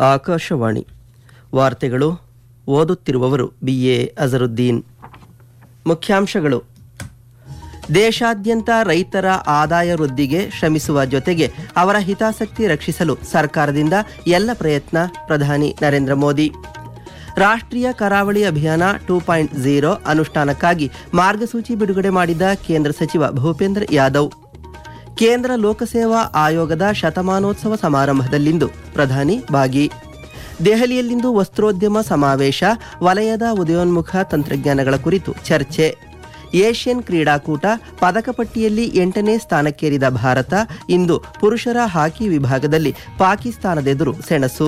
ಆಕಾಶವಾಣಿ ವಾರ್ತೆಗಳು ಓದುತ್ತಿರುವವರು B A Azharuddin ಮುಖ್ಯಾಂಶಗಳು ದೇಶಾದ್ಯಂತ ರೈತರ ಆದಾಯ ವೃದ್ಧಿಗೆ ಶ್ರಮಿಸುವ ಜೊತೆಗೆ ಅವರ ಹಿತಾಸಕ್ತಿ ರಕ್ಷಿಸಲು ಸರ್ಕಾರದಿಂದ ಎಲ್ಲ ಪ್ರಯತ್ನ ಪ್ರಧಾನಿ ನರೇಂದ್ರ ಮೋದಿ ರಾಷ್ಟ್ರೀಯ ಕರಾವಳಿ ಅಭಿಯಾನ ಟೂ ಪಾಯಿಂಟ್ ಝೀರೋ ಅನುಷ್ಠಾನಕ್ಕಾಗಿ ಮಾರ್ಗಸೂಚಿ ಬಿಡುಗಡೆ ಮಾಡಿದ ಕೇಂದ್ರ ಸಚಿವ ಭೂಪೇಂದ್ರ ಯಾದವ್ ಕೇಂದ್ರ ಲೋಕಸೇವಾ ಆಯೋಗದ ಶತಮಾನೋತ್ಸವ ಸಮಾರಂಭದಲ್ಲಿಂದು ಪ್ರಧಾನಿ ಭಾಗಿ ದೆಹಲಿಯಲ್ಲಿಂದು ವಸ್ತ್ರೋದ್ಯಮ ಸಮಾವೇಶ ವಲಯದ ಉದಯೋನ್ಮುಖ ತಂತ್ರಜ್ಞಾನಗಳ ಕುರಿತು ಚರ್ಚೆ ಏಷ್ಯನ್ ಕ್ರೀಡಾಕೂಟ ಪದಕ ಪಟ್ಟಿಯಲ್ಲಿ ಎಂಟನೇ ಸ್ಥಾನಕ್ಕೇರಿದ ಭಾರತ ಇಂದು ಪುರುಷರ ಹಾಕಿ ವಿಭಾಗದಲ್ಲಿ ಪಾಕಿಸ್ತಾನದೆದುರು ಸೆಣಸು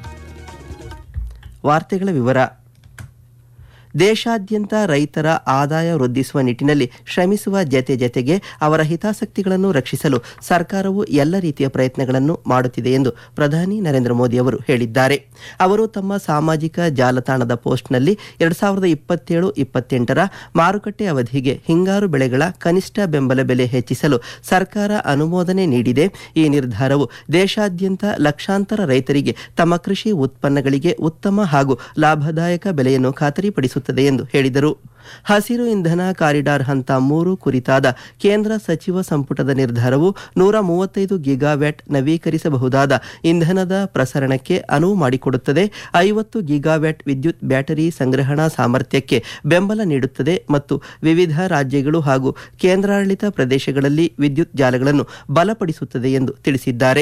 ವಾರ್ತೆಗಳ ವಿವರ ದೇಶಾದ್ಯಂತ ರೈತರ ಆದಾಯ ವೃದ್ಧಿಸುವ ನಿಟ್ಟಿನಲ್ಲಿ ಶ್ರಮಿಸುವ ಜತೆ ಜತೆಗೆ ಅವರ ಹಿತಾಸಕ್ತಿಗಳನ್ನು ರಕ್ಷಿಸಲು ಸರ್ಕಾರವು ಎಲ್ಲ ರೀತಿಯ ಪ್ರಯತ್ನಗಳನ್ನು ಮಾಡುತ್ತಿದೆ ಎಂದು ಪ್ರಧಾನಿ ನರೇಂದ್ರ ಮೋದಿ ಅವರು ಹೇಳಿದ್ದಾರೆ ಅವರು ತಮ್ಮ ಸಾಮಾಜಿಕ ಜಾಲತಾಣದ ಪೋಸ್ಟ್ನಲ್ಲಿ ಎರಡ್ ಸಾವಿರದ ಇಪ್ಪತ್ತೇಳು ಇಪ್ಪತ್ತೆಂಟರ ಮಾರುಕಟ್ಟೆ ಅವಧಿಗೆ ಹಿಂಗಾರು ಬೆಳೆಗಳ ಕನಿಷ್ಠ ಬೆಂಬಲ ಬೆಲೆ ಹೆಚ್ಚಿಸಲು ಸರ್ಕಾರ ಅನುಮೋದನೆ ನೀಡಿದೆ ಈ ನಿರ್ಧಾರವು ದೇಶಾದ್ಯಂತ ಲಕ್ಷಾಂತರ ರೈತರಿಗೆ ತಮ್ಮ ಕೃಷಿ ಉತ್ಪನ್ನಗಳಿಗೆ ಉತ್ತಮ ಹಾಗೂ ಲಾಭದಾಯಕ ಬೆಲೆಯನ್ನು ಖಾತರಿಪಡಿಸುತ್ತದೆ ಎಂದು ಹೇಳಿದರು ಹಸಿರು ಇಂಧನ ಕಾರಿಡಾರ್ ಹಂತ ಮೂರು ಕುರಿತಾದ ಕೇಂದ್ರ ಸಚಿವ ಸಂಪುಟದ ನಿರ್ಧಾರವು ನೂರ ಮೂವತ್ತೈದು ಗಿಗಾವ್ಯಾಟ್ ನವೀಕರಿಸಬಹುದಾದ ಇಂಧನದ ಪ್ರಸರಣಕ್ಕೆ ಅನುವು ಮಾಡಿಕೊಡುತ್ತದೆ ಐವತ್ತು ಗಿಗಾವ್ಯಾಟ್ ವಿದ್ಯುತ್ ಬ್ಯಾಟರಿ ಸಂಗ್ರಹಣಾ ಸಾಮರ್ಥ್ಯಕ್ಕೆ ಬೆಂಬಲ ನೀಡುತ್ತದೆ ಮತ್ತು ವಿವಿಧ ರಾಜ್ಯಗಳು ಹಾಗೂ ಕೇಂದ್ರಾಡಳಿತ ಪ್ರದೇಶಗಳಲ್ಲಿ ವಿದ್ಯುತ್ ಜಾಲಗಳನ್ನು ಬಲಪಡಿಸುತ್ತದೆ ಎಂದು ತಿಳಿಸಿದ್ದಾರೆ